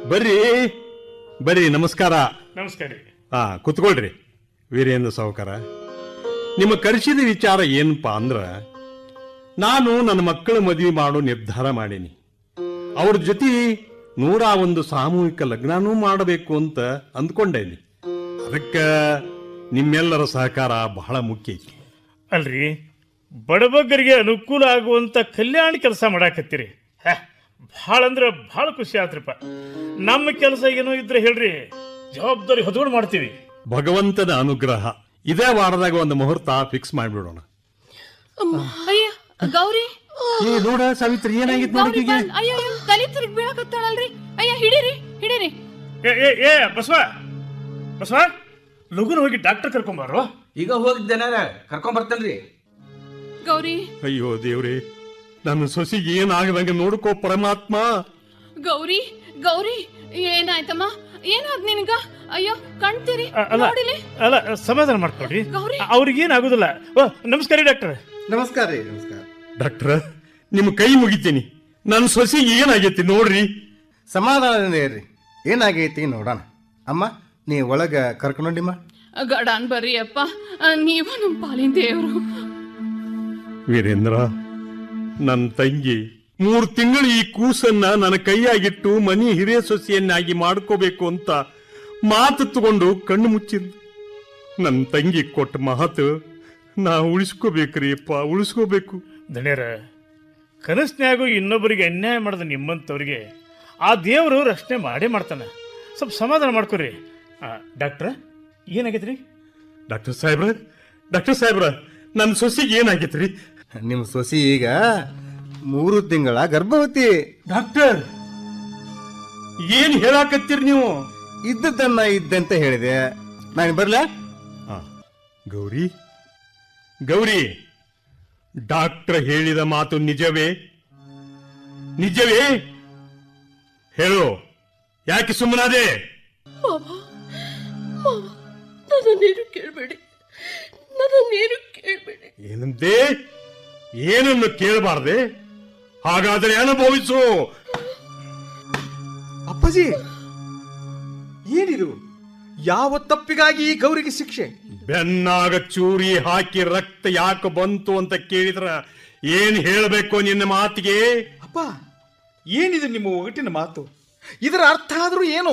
ಬರ್ರಿ ಬರ್ರಿ ನಮಸ್ಕಾರ ನಮಸ್ಕಾರ ರೀ ಹಾ ಕುತ್ಕೊಳ್ರಿ ವೀರೇಂದ್ರ ಸಾವುಕಾರ ನಿಮ್ಮ ಕರೆಸಿದ ವಿಚಾರ ಏನಪ್ಪ ಅಂದ್ರ ನಾನು ನನ್ನ ಮಕ್ಕಳ ಮದುವೆ ಮಾಡೋ ನಿರ್ಧಾರ ಮಾಡೀನಿ ಅವ್ರ ಜೊತೆ ನೂರ ಒಂದು ಸಾಮೂಹಿಕ ಲಗ್ನನೂ ಮಾಡಬೇಕು ಅಂತ ಅಂದ್ಕೊಂಡೇನಿ ಅದಕ್ಕೆ ನಿಮ್ಮೆಲ್ಲರ ಸಹಕಾರ ಬಹಳ ಮುಖ್ಯ ಐತಿ ಅಲ್ರಿ ಬಡಬಗ್ಗರಿಗೆ ಅನುಕೂಲ ಆಗುವಂತ ಕಲ್ಯಾಣ ಕೆಲಸ ಮಾಡಾಕತ್ತೀರಿ ಹ, ಭಾಳ ಅಂದ್ರೆ ಭಾಳ ಖುಷಿ ಆತ್ರಿಪ್ಪ ನಮ್ಮ ಕೆಲಸ ಏನೋ ಇದ್ರೆ ಹೇಳ್ರಿ ಜವಾಬ್ದಾರಿ ಹೊತ್ಕೊಂಡು ಮಾಡ್ತೀವಿ ಭಗವಂತನ ಅನುಗ್ರಹ ಇದೇ ವಾರದಾಗ ಒಂದು ಮುಹೂರ್ತ ಫಿಕ್ಸ್ ಮಾಡಿಬಿಡೋಣ ಅಯ್ಯ ಗೌರಿ ಏ ನೋಡ ಸಾವಿತ್ರಿ ಏನಾಗಿತ್ತು ಗೌರಿ ನೋಡಕೀಗ ಬಂದ್- ಅಯ್ಯ ಅಯ್ಯ, ತಲೆ ತಿರುಗಿ ಬೀಳಕತ್ತಾಳಲ್ರಿ ಅಯ್ಯ ಹಿಡೀರಿ ಹಿಡೀರಿ ಏ ಏ ಏ ಬಸವ ಬಸವ ಲಗುನ ಹೋಗಿ ಡಾಕ್ಟರ್ ಕರ್ಕೊಂಬಾರೋ ಈಗ ಹೋಗಿದ್ದೇನಾರ ಕರ್ಕೊಂಡ್ ಬರ್ತೇನ್ರಿ ಗೌರಿ ಅಯ್ಯೋ ದೇವ್ರಿ ನನ್ನ ಸೊಸಿಗೆ ಏನಾಗದಂಗೆ ನೋಡ್ಕೋ ಪರಮಾತ್ಮ ಗೌರಿ ಗೌರಿ ಏನಾಯ್ತಮ್ಮ ಏನಾದ್ ನಿನಗ ಅಯ್ಯೋ ಕಣ್ತೀರಿ ಅ- ಅಲ್ಲ ನೋಡಿಲಿ ಅಲ್ಲ ಸಮಾಧಾನ ಮಾಡ್ಕೊಳ್ರಿ ಗೌರಿ. ಅವ್ರಿಗೇನು ಆಗುದಿಲ್ಲ ಓ ನಮಸ್ಕಾರ ರೀ ಡಾಕ್ಟರ್ ನಮಸ್ಕಾರ ರೀ ನಮಸ್ಕಾರ ಡಾಕ್ಟ್ರ ನಿಮ್ಮ ಕೈ ಮುಗಿತೀನಿ ನನ್ನ ಸೊಸಿಗೆ ಏನಾಗೈತಿ ನೋಡ್ರಿ ಸಮಾಧಾನದಿಂದ ಇರ್ರಿ ಏನಾಗೈತಿ ನೋಡೋಣ ಅಮ್ಮ ನೀ ಒಳಗ ಕರ್ಕೊಂಡೋಡಿಮ್ಮ ಗಡಾನ್ ಬರ್ರಿ ಅಪ್ಪ ನೀವ ನಮ್ಮ ಪಾಲಿನ ದೇವ್ರು ವೀರೇಂದ್ರ ನನ್ನ ತಂಗಿ ಮೂರು ತಿಂಗಳು ಈ ಕೂಸನ್ನ ನನ್ನ ಕೈಯಾಗಿಟ್ಟು ಮನಿ ಹಿರಿಯ ಸೊಸೆಯನ್ನಾಗಿ ಮಾಡ್ಕೋಬೇಕು ಅಂತ ಮಾತು ತಗೊಂಡು ಕಣ್ಣು ಮುಚ್ಚಿದ್ ನನ್ನ ತಂಗಿ ಕೊಟ್ಟ ಮಾತು ನಾ ಉಳಿಸ್ಕೋಬೇಕ್ರಿ ಅಪ್ಪ ಉಳಿಸ್ಕೋಬೇಕು ದಣ್ಯರ ಕನಸ್ನ್ಯಾಗೂ ಇನ್ನೊಬ್ಬರಿಗೆ ಅನ್ಯಾಯ ಮಾಡಿದ ನಿಮ್ಮಂಥವ್ರಿಗೆ ಆ ದೇವರು ರಕ್ಷಣೆ ಮಾಡೇ ಮಾಡ್ತಾನೆ ಸ್ವಲ್ಪ ಸಮಾಧಾನ ಮಾಡ್ಕೊರಿ ಡಾಕ್ಟ್ರ ಏನಾಗೈತ್ರಿ ಡಾಕ್ಟರ್ ಸಾಹೇಬ್ರ ಡಾಕ್ಟರ್ ಸಾಹೇಬ್ರ ನನ್ನ ಸೊಸಿಗೆ ಏನಾಗೈತ್ರಿ ನಿಮ್ಮ ಸೊಸಿ ಈಗ ಮೂರು ತಿಂಗಳ ಗರ್ಭವತಿ ಡಾಕ್ಟರ್ ಏನ್ ಹೇಳಾಕತ್ತೀರಿ ನೀವು ಇದ್ದದ್ದನ್ನ ಇದ್ದಂತೆ ಹೇಳಿದೆ ನಾನು ಬರ್ಲಾ ಆ, ಗೌರಿ ಗೌರಿ ಡಾಕ್ಟರ್ ಹೇಳಿದ ಮಾತು ನಿಜವೇ ನಿಜವೇ ಹೇಳು ಯಾಕೆ ಸುಮ್ಮನಾದೆ ನನ್ನನ್ನೇನು ಕೇಳಬೇಡಿ ನನ್ನನ್ನೇನು ಕೇಳಬೇಡಿ ಏನಂತೆ ಏನನ್ನು ಕೇಳಬಾರ್ದೆ ಹಾಗಾದರೆ ಅನುಭವಿಸು ಅಪ್ಪಾಜಿ ಏನಿದು ಯಾವ ತಪ್ಪಿಗಾಗಿ ಈ ಗೌರಿಗೆ ಶಿಕ್ಷೆ ಬೆನ್ನಾಗ ಚೂರಿ ಹಾಕಿ ರಕ್ತ ಯಾಕೆ ಬಂತು ಅಂತ ಕೇಳಿದ್ರ ಏನ್ ಹೇಳಬೇಕು ನಿನ್ನ ಮಾತಿಗೆ ಅಪ್ಪ ಏನಿದು ನಿಮ್ಮ ಒಗಟಿನ ಮಾತು ಇದರ ಅರ್ಥ ಆದ್ರೂ ಏನು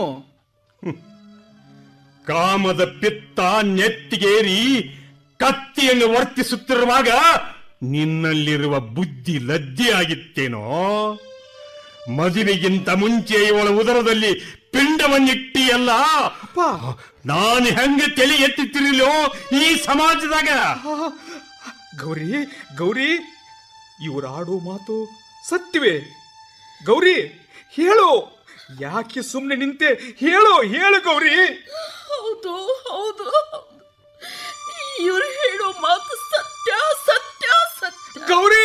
ಕಾಮದ ಪಿತ್ತ ನೆತ್ತಿಗೇರಿ ಕತ್ತಿಯನ್ನು ವರ್ತಿಸುತ್ತಿರುವಾಗ ನಿನ್ನಲ್ಲಿರುವ ಬುದ್ಧಿ ಲದ್ದಿಯಾಗಿತ್ತೇನೋ ಮದುವೆಗಿಂತ ಮುಂಚೆ ಇವಳ ಉದರದಲ್ಲಿ ಪಿಂಡವನ್ನಿಟ್ಟಿಯಲ್ಲ ಅಪ್ಪ ನಾನು ಹೆಂಗೆ ತಲೆ ಎತ್ತಿತ್ತಿರಲೋ ಈ ಸಮಾಜದಾಗ ಗೌರಿ ಗೌರಿ ಇವರಾಡೋ ಮಾತು ಸತ್ಯವೇ ಗೌರಿ ಹೇಳು ಯಾಕೆ ಸುಮ್ಮನೆ ನಿಂತೆ ಹೇಳು ಹೇಳು ಗೌರಿ ಹೌದು ಹೌದು ಇವ್ರು ಹೇಳೋ ಮಾತು ಸತ್ಯ ಸತ್ಯ ಸತ್ಯ ಗೌರಿ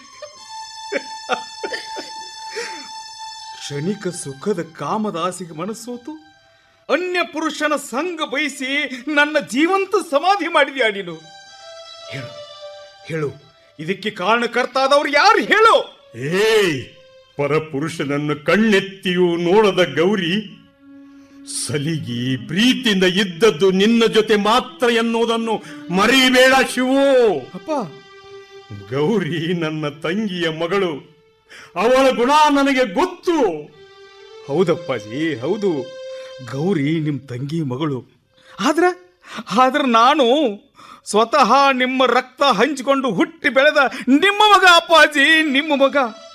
ಕ್ಷಣಿಕ ಸುಖದ ಕಾಮದಾಸಿಗೆ ಮನಸ್ಸೋತು ಅನ್ಯ ಪುರುಷನ ಸಂಗ ಬಯಸಿ ನನ್ನ ಜೀವಂತ ಸಮಾಧಿ ಮಾಡಿದ್ಯಾ ನೀನು ಹೇಳು ಹೇಳು ಇದಕ್ಕೆ ಕಾರಣಕರ್ತಾದವ್ರು ಯಾರು ಹೇಳು ಏಯ್ ಪರಪುರುಷನನ್ನು ಕಣ್ಣೆತ್ತಿಯೂ ನೋಡದ ಗೌರಿ ಸಲಿಗಿ ಪ್ರೀತಿಯಿಂದ ಇದ್ದದ್ದು ನಿನ್ನ ಜೊತೆ ಮಾತ್ರ ಎನ್ನುವುದನ್ನು ಮರಿಬೇಡ ಶಿವು ಅಪ್ಪ ಗೌರಿ ನನ್ನ ತಂಗಿಯ ಮಗಳು ಅವಳ ಗುಣ ನನಗೆ ಗೊತ್ತು ಹೌದಪ್ಪಾಜಿ ಹೌದು ಗೌರಿ ನಿಮ್ ತಂಗಿ ಮಗಳು ಆದ್ರ ಆದ್ರ ನಾನು ಸ್ವತಃ ನಿಮ್ಮ ರಕ್ತ ಹಂಚಿಕೊಂಡು ಹುಟ್ಟಿ ಬೆಳೆದ ನಿಮ್ಮ ಮಗ ಅಪ್ಪಾಜಿ ನಿಮ್ಮ ಮಗ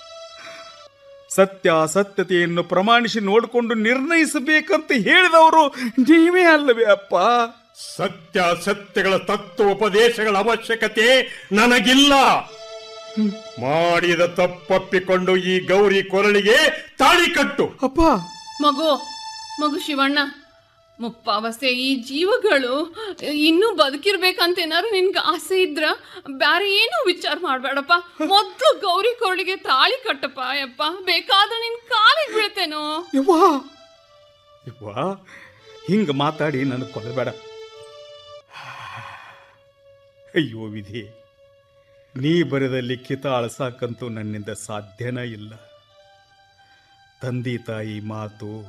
ಸತ್ಯಾಸತ್ಯತೆಯನ್ನು ಪ್ರಮಾಣಿಸಿ ನೋಡಿಕೊಂಡು ನಿರ್ಣಯಿಸಬೇಕಂತ ಹೇಳಿದವರು ನೀವೇ ಅಲ್ಲವೇ ಅಪ್ಪ ಸತ್ಯಾಸತ್ಯಗಳ ತತ್ವೋಪದೇಶಗಳ ಅವಶ್ಯಕತೆ ನನಗಿಲ್ಲ ಮಾಡಿದ ತಪ್ಪಪ್ಪಿಕೊಂಡು ಈ ಗೌರಿ ಕೊರಳಿಗೆ ತಾಳಿ ಕಟ್ಟು ಅಪ್ಪ ಮಗು ಮಗು ಶಿವಣ್ಣ ಮುಪ್ಪಾವಸ್ಥೆ ಈ ಜೀವಗಳು ಇನ್ನೂ ಬದುಕಿರ್ಬೇಕಂತ ಏನಾರು ನಿನ್ಗೆ ಆಸೆ ಇದ್ರ ಬ್ಯಾರೆ ಏನು ವಿಚಾರ ಮಾಡ್ಬೇಡಪ್ಪ ಮೊದ್ಲು ಗೌರಿ ಕೊರಳಿಗೆ ತಾಳಿ ಕಟ್ಟಪ್ಪ ಯಪ್ಪ ಬೇಕಾದ್ರೆ ನಿನ್ ಕಾಲಿಗೆ ಬೀಳ್ತೇನೋ ಯವ್ವಾ ಯವ್ವಾ ಹಿಂಗ ಮಾತಾಡಿ ನನಗೆ ಕೊಡಬೇಡ ಅಯ್ಯೋ ವಿಧಿ ನೀ ಬರೆದ ಲಿಖಿತ ಅಳಸಾಕಂತೂ ನನ್ನಿಂದ ಸಾಧ್ಯನೇ ಇಲ್ಲ ತಂದೆ ತಾಯಿ ಮಾತು